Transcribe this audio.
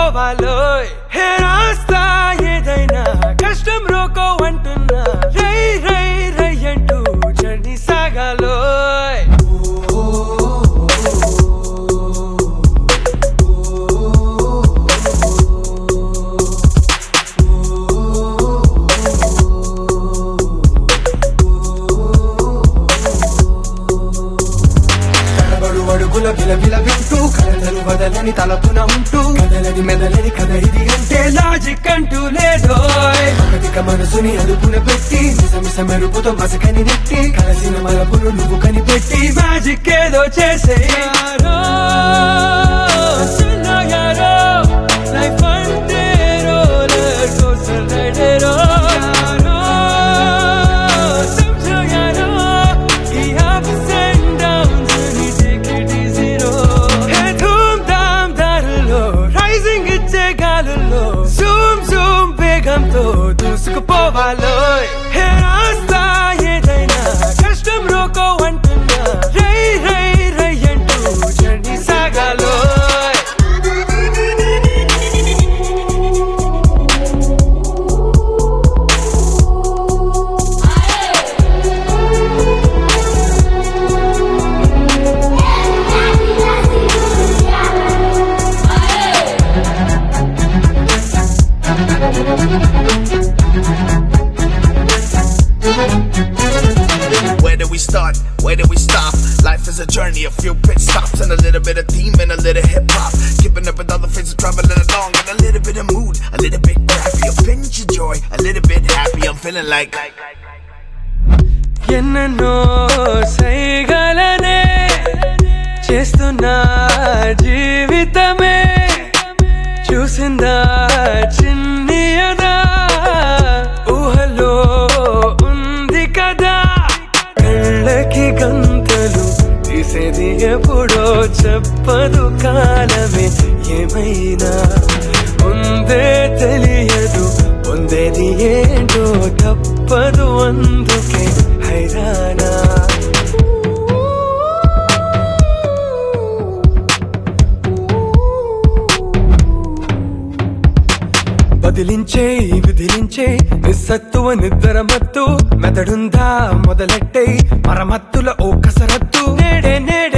దూసుకుపోవాలో హే రాస్తా ఏదైనా కష్టం రోకో అంటున్నా రై రై రై అంటూ జర్నీ సాగాలో తడబడు అడుగుల విలవిల వింటూ కలలను వదలని తలపున ఉంటూ కదలని మెదలని కథ ఇది అంటే లాజిక్ అంటూ లేదోయ్ ఒకటిక మనసుని అదుపున పెట్టి మిసమిస మెరుపుతో మసకని నెట్టి కలసిన మలపును నువ్వు కనిపెట్టి మ్యాజిక్ ఏదో చేసే యారో సున్నా యారో లైఫ్ అంటే రోలర్ కోస్టర్ రైడరో యారో సమझो యారో ఈ అప్స్ అండ్ డౌన్స్ ని టేక్ ఇట్ ఈజీ రో హే ధూమ్ ధామ్ దారుల్లో రైజింగ్ ఇచ్చే గాలుల్లో జూమ్ జూమ్ వేగంతో దూసుకుపోవాలో హే రాస్తా ఏదైనా కష్టం రోకో అంటున్నా రై రై రై అంటూ జర్నీ సాగాలో Where do we start? Where do we stop? Life is a journey, a few pit stops, and a little bit of theme and a little hip hop. Keeping up with other faces traveling along, and a little bit of mood, a little bit crappy, a pinch of joy, a little bit happy. I'm feeling like. ఎన్నెన్నో సైగలనే చేస్తున్నా జీవితమే చూసిందా చిన్నియదా ఊహలో ఉంది కదా కళ్ళకి గంతలు తీసేది ఎప్పుడో చెప్పదు కాలమే ఏమైనా ఉందే తెలియదు పొందేది ఏంటో తప్పదు అందుకే హైరానా బదిలించే విధిలించే నిస్సత్తువ నిద్ర మత్తు మెదడుందా మొదలెట్టే మరమత్తుల ఓ కసరత్తు నేడే నేడే